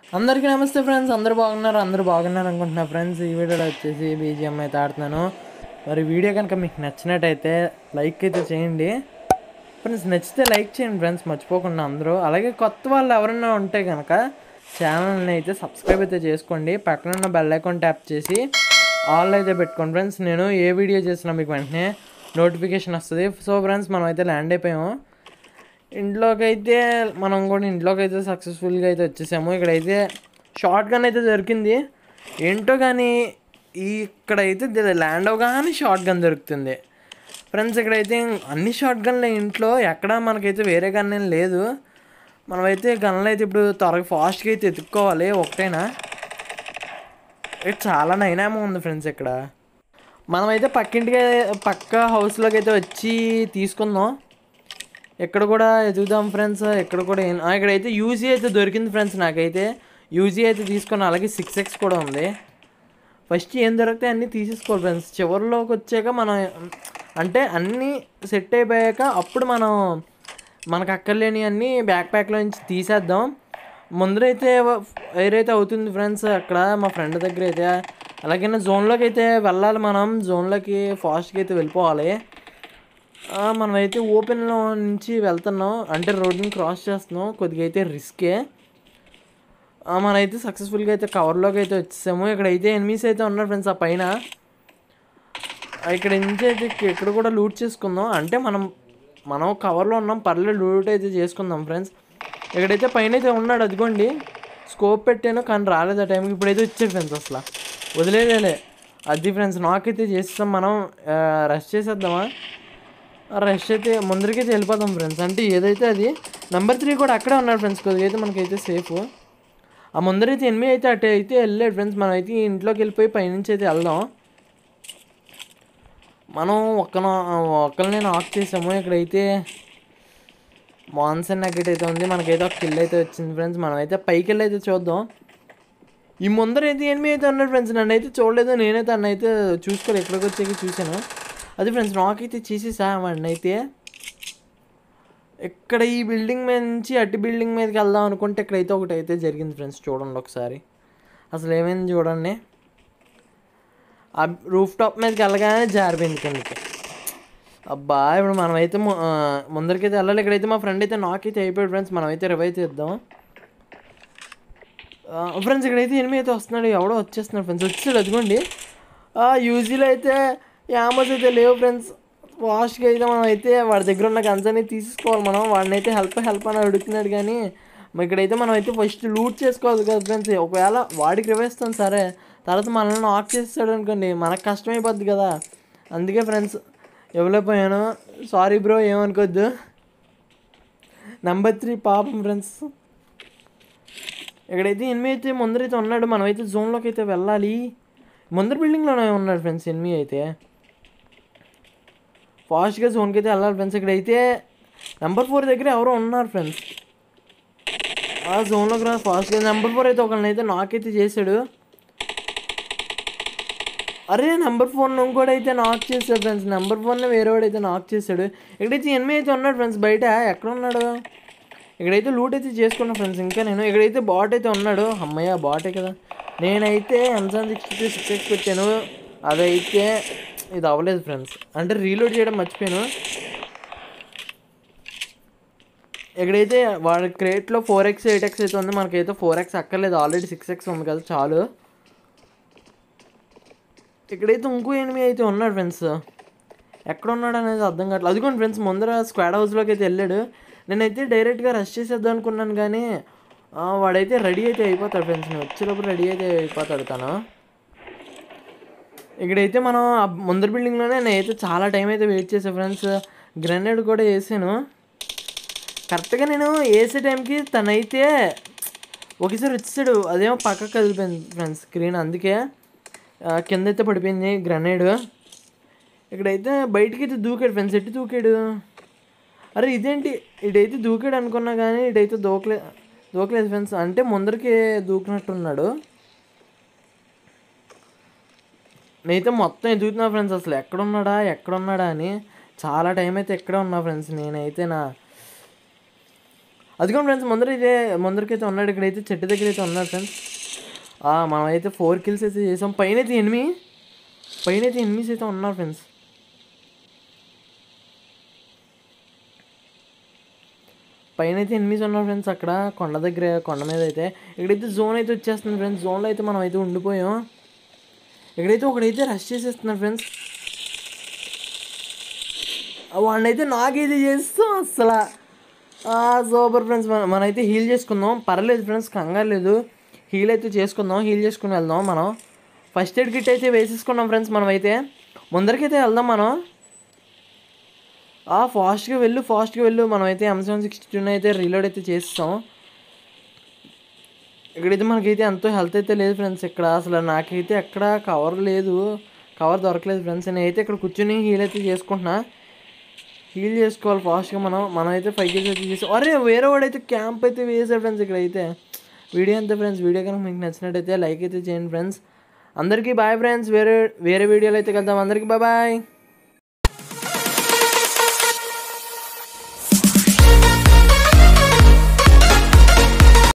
అందరికీ నమస్తే ఫ్రెండ్స్ అందరూ బాగున్నారు అందరూ బాగున్నారు అనుకుంటున్నా ఫ్రెండ్స్ ఈ వీడియోలో వచ్చేసి బీజిఎం అయితే ఆడుతున్నాను మరి వీడియో కనుక మీకు నచ్చినట్టయితే లైక్ అయితే చేయండి ఫ్రెండ్స్ నచ్చితే లైక్ చేయండి ఫ్రెండ్స్ మర్చిపోకుండా అందరూ అలాగే కొత్త వాళ్ళు ఎవరైనా ఉంటే కనుక ఛానల్ని అయితే సబ్స్క్రైబ్ అయితే చేసుకోండి పక్కన ఉన్న బెల్ ఐకాన్ ట్యాప్ చేసి ఆల్ అయితే పెట్టుకోండి ఫ్రెండ్స్ నేను ఏ వీడియో చేసినా మీకు వెంటనే నోటిఫికేషన్ వస్తుంది సో ఫ్రెండ్స్ మనం అయితే ల్యాండ్ అయిపోయాము ఇంట్లోకి అయితే మనం కూడా ఇంట్లోకి అయితే సక్సెస్ఫుల్గా అయితే వచ్చేసాము ఇక్కడైతే షార్ట్ గన్ అయితే దొరికింది ఏంటో కానీ ఈ ఇక్కడైతే ల్యాండ్ అవగానే షార్ట్ గన్ దొరుకుతుంది ఫ్రెండ్స్ ఇక్కడైతే అన్ని షార్ట్ గన్లే ఇంట్లో ఎక్కడ మనకైతే వేరే గన్ ఏం లేదు మనమైతే గన్లు అయితే ఇప్పుడు త్వరగా ఫాస్ట్గా అయితే ఎత్తుక్కోవాలి ఒకటేనా ఇక్కడ చాలా నైనామో ఉంది ఫ్రెండ్స్ ఇక్కడ మనమైతే పక్కింటికి పక్క హౌస్లోకి అయితే వచ్చి తీసుకుందాం ఇక్కడ కూడా ఎదుగుదాం ఫ్రెండ్స్ ఇక్కడ కూడా ఏం- ఆ, ఇక్కడైతే యూజీ అయితే దొరికింది ఫ్రెండ్స్ నాకైతే యూజీ అయితే తీసుకున్నా అలాగే సిక్స్ ఎక్స్ కూడా ఉంది ఫస్ట్ ఏం దొరికితే అన్నీ తీసేసుకోవాలి ఫ్రెండ్స్ చివరిలోకి వచ్చాక మనం అంటే అన్నీ సెట్ అయిపోయాక అప్పుడు మనం మనకు అక్కర్లేని అన్నీ బ్యాక్ ప్యాక్లో నుంచి తీసేద్దాం ముందరైతే ఏరైతే అవుతుంది ఫ్రెండ్స్ అక్కడ మా ఫ్రెండ్ దగ్గర అయితే అలాగే జోన్లోకి అయితే వెళ్ళాలి మనం జోన్లోకి ఫాస్ట్గా అయితే వెళ్ళిపోవాలి ఆ, మనమైతే ఓపెన్లో నుంచి వెళ్తున్నాం అంటే రోడ్ని క్రాస్ చేస్తున్నాం కొద్దిగా అయితే రిస్కే ఆ, మనమైతే సక్సెస్ఫుల్గా అయితే కవర్లోకి అయితే వచ్చేసాము ఇక్కడైతే ఎనిమిస్ అయితే ఉన్నారు ఫ్రెండ్స్ ఆ పైన ఆ, ఇక్కడ నుంచి అయితే ఇక్క- ఇక్కడ కూడా లూట్ చేసుకుందాం అంటే మనం మనం కవర్లో ఉన్నాం పర్లేదు లూట్ అయితే చేసుకుందాం ఫ్రెండ్స్ ఇక్కడైతే పైన అయితే ఉన్నాడు అదిగోండి స్కోప్ పెట్టాను కానీ రాలేదు ఆ టైంకి ఇప్పుడైతే వచ్చాడు ఫ్రెండ్స్ అసలు వదిలేదేలే అది ఫ్రెండ్స్ నాకైతే చేస్తాం మనం రష్ చేసేద్దామా రష్ అయితే ముందరికైతే వెళ్ళిపోదాం ఫ్రెండ్స్ అంటే ఏదైతే అది నెంబర్ త్రీ కూడా అక్కడే ఉన్నాడు ఫ్రెండ్స్ కొద్దిగా అయితే మనకైతే సేఫ్ ఆ ముందరైతే ఎనిమిది అయితే అటు అయితే వెళ్ళాడు ఫ్రెండ్స్ మనం అయితే ఇంట్లోకి వెళ్ళిపోయి పైనుంచి అయితే వెళ్దాం మనం ఒక్క ఒక్కరిని ఆఫ్ చేసాము ఇక్కడైతే మాన్సన్ నగ్గట్ అయితే ఉంది మనకైతే ఒక కిల్ అయితే వచ్చింది ఫ్రెండ్స్ మనం అయితే పైకి వెళ్ళి అయితే చూద్దాం ఈ ముందర అయితే ఎనిమిది అయితే ఉన్నాడు ఫ్రెండ్స్ నన్ను అయితే చూడలేదు నేనైతే అన్న అయితే చూసుకోలేదు ఎక్కడికి వచ్చాక చూశాను అది ఫ్రెండ్స్ నాకైతే చేసేసా వాడిని అయితే ఇక్కడ ఈ బిల్డింగ్ మీద నుంచి అటు బిల్డింగ్ మీదకి వెళ్దాం అనుకుంటే ఇక్కడైతే ఒకటి అయితే జరిగింది ఫ్రెండ్స్ చూడండి ఒకసారి అసలు ఏమైంది చూడండి ఆ రూఫ్ టాప్ మీదకి వెళ్ళగానే జారిపోయింది కిందకి అబ్బా ఇప్పుడు మనమైతే ము- ఆ, ముందరికైతే వెళ్ళాలి ఇక్కడైతే మా ఫ్రెండ్ అయితే నాకైతే అయిపోయాడు ఫ్రెండ్స్ మనమైతే రివైవ్ చేద్దాం ఫ్రెండ్స్ ఇక్కడైతే ఎనిమిది అయితే వస్తున్నాడు ఎవడో వచ్చేస్తున్నాడు ఫ్రెండ్స్ వచ్చాడు అదిగోండి యూజీలో అయితే యామస్ అయితే లేవు ఫ్రెండ్స్ వాష్గా అయితే మనం అయితే వాడి దగ్గర ఉన్న గన్స్ అనేది తీసుకోవాలి మనం వాడిని అయితే హెల్ప్ హెల్ప్ అని అడుగుతున్నాడు కానీ మరి ఇక్కడైతే మనం అయితే ఫస్ట్ లూట్ చేసుకోవాలి కదా ఫ్రెండ్స్ ఒకవేళ వాడికి రివేస్తాం సరే తర్వాత మనల్ని ఆఫ్ చేస్తాడు అనుకోండి మనకు కష్టమైపోద్ది కదా అందుకే ఫ్రెండ్స్ ఇవ్వలేకపోయాను సారీ బ్రో ఏమనుకోవద్దు నెంబర్ త్రీ పాపం ఫ్రెండ్స్ ఇక్కడైతే ఎనిమిది అయితే ముందరైతే ఉన్నాడు మనమైతే జోన్లోకి అయితే వెళ్ళాలి ముందర బిల్డింగ్లోనే ఉన్నాడు ఫ్రెండ్స్ ఎనిమిది అయితే ఫాస్ట్గా జోన్కి అయితే వెళ్ళాలి ఫ్రెండ్స్ ఇక్కడైతే నెంబర్ ఫోర్ దగ్గర ఎవరో ఉన్నారు ఫ్రెండ్స్ ఆ జోన్లోకి రా ఫాస్ట్గా నెంబర్ ఫోర్ అయితే ఒకళ్ళని అయితే నాకైతే చేశాడు అరే నెంబర్ ఫోన్ ఇంకోటి అయితే నాక్ చేశాడు ఫ్రెండ్స్ నెంబర్ ఫోన్ వేరే వాడు అయితే నాక్ చేశాడు ఇక్కడైతే ఎనిమిది అయితే ఉన్నాడు ఫ్రెండ్స్ బయట ఎక్కడ ఉన్నాడు ఇక్కడైతే లూట్ అయితే చేసుకున్నా ఫ్రెండ్స్ ఇంకా నేను ఇక్కడైతే బాట్ అయితే ఉన్నాడు అమ్మయ్య బాటే కదా నేనైతే ఎంసాన్ సిక్స్టీ త్రీ సిక్స్ ఎక్స్ పెట్టాను అదైతే ఇది అవ్వలేదు ఫ్రెండ్స్ అంటే రీలోడ్ చేయడం మర్చిపోయాను ఇక్కడైతే వాడి క్రేట్లో ఫోర్ ఎక్స్ ఎయిట్ ఎక్స్ అయితే ఉంది మనకైతే ఫోర్ ఎక్స్ అక్కర్లేదు ఆల్రెడీ సిక్స్ ఎక్స్ ఉంది కదా చాలు ఇక్కడైతే ఇంకో ఎనిమిది అయితే ఉన్నాడు ఫ్రెండ్స్ ఎక్కడ ఉన్నాడు అనేది అర్థం కావట్లేదు అదిగోండి ఫ్రెండ్స్ ముందర స్క్వాడ్ హౌస్లోకి అయితే వెళ్ళాడు నేనైతే డైరెక్ట్గా రష్ చేసేద్దాం అనుకున్నాను కానీ ఆ, వాడైతే రెడీ అయితే అయిపోతాడు ఫ్రెండ్స్ నేను వచ్చేటప్పుడు రెడీ అయితే అయిపోతాడు తను ఇక్కడైతే మనం ఆ ముందర బిల్డింగ్లోనే నేనైతే చాలా టైం అయితే వెయిట్ చేసాను ఫ్రెండ్స్ గ్రెనేడ్ కూడా వేసాను కరెక్ట్గా నేను వేసే టైంకి తనైతే ఒకేసారి వచ్చాడు అదేమో పక్కకు కదిలిపోయింది ఫ్రెండ్స్ స్క్రీన్ అందుకే ఆ, కింద అయితే పడిపోయింది గ్రనేడ్ ఇక్కడైతే బయటికి అయితే దూకాడు ఫ్రెండ్స్ ఎట్టి దూకాడు అరే ఇదేంటి ఇటైతే దూకాడు అనుకున్నా కానీ ఇటైతే దూకలే దూకలేదు ఫ్రెండ్స్ అంటే ముందరికి దూకినట్టున్నాడు నేనైతే మొత్తం ఎదుగుతున్నా ఫ్రెండ్స్ అసలు ఎక్కడున్నాడా ఎక్కడున్నాడా అని చాలా టైం అయితే ఎక్కడే ఉన్నా ఫ్రెండ్స్ నేనైతే నా అదిగో ఫ్రెండ్స్ ముందర అయితే ముందరకైతే ఉన్నాడు ఇక్కడైతే చెట్టు దగ్గర అయితే ఉన్నాడు ఫ్రెండ్స్ మనం అయితే ఫోర్ కిల్స్ అయితే చేసాం పైన అయితే ఎనిమి పైన అయితే ఎనిమిస్ అయితే ఉన్నారు ఫ్రెండ్స్ పైన అయితే ఎనిమిస్ ఉన్నారు ఫ్రెండ్స్ అక్కడ కొండ దగ్గర కొండ మీద అయితే ఇక్కడైతే జోన్ అయితే వచ్చేస్తుంది ఫ్రెండ్స్ జోన్లో అయితే మనం అయితే ఉండిపోయాం ఇక్కడైతే ఒకడైతే రష్ చేసేస్తున్నారు ఫ్రెండ్స్ వాడినైతే నాకైతే చేస్తాం అసలు సూపర్ ఫ్రెండ్స్ మనం మనమైతే హీల్ చేసుకుందాం పర్లేదు ఫ్రెండ్స్ కంగారు లేదు హీల్ అయితే చేసుకుందాం హీల్ చేసుకుని వెళ్దాం మనం ఫస్ట్ ఎయిడ్ కిట్ అయితే వేసేసుకున్నాం ఫ్రెండ్స్ మనం అయితే ముందరికైతే వెళ్దాం మనం ఫాస్ట్గా వెళ్ళు ఫాస్ట్గా వెళ్ళు మనమైతే ఎం సెవెన్ సిక్స్టీ టూ అయితే రీలోడ్ అయితే చేస్తాం ఇక్కడైతే మనకైతే ఎంతో హెల్త్ అయితే లేదు ఫ్రెండ్స్ ఇక్కడ అసలు నాకైతే ఎక్కడ కవర్ లేదు కవర్ దొరకలేదు ఫ్రెండ్స్ నేనైతే ఇక్కడ కూర్చొని హీల్ అయితే చేసుకుంటున్నా హీల్ చేసుకోవాలి ఫాస్ట్గా మనం మనం అయితే ఫైవ్ కేజీ అయితే చేసి అరే వేరే వాడైతే క్యాంప్ అయితే వేసాడు ఫ్రెండ్స్ ఇక్కడైతే వీడియో అంతే ఫ్రెండ్స్ వీడియో కనుక మీకు నచ్చినట్టయితే లైక్ అయితే చేయండి ఫ్రెండ్స్ అందరికీ బాయ్ ఫ్రెండ్స్ వేరే వేరే వీడియోలో అయితే కలుద్దాం అందరికీ బాయ్ బాయ్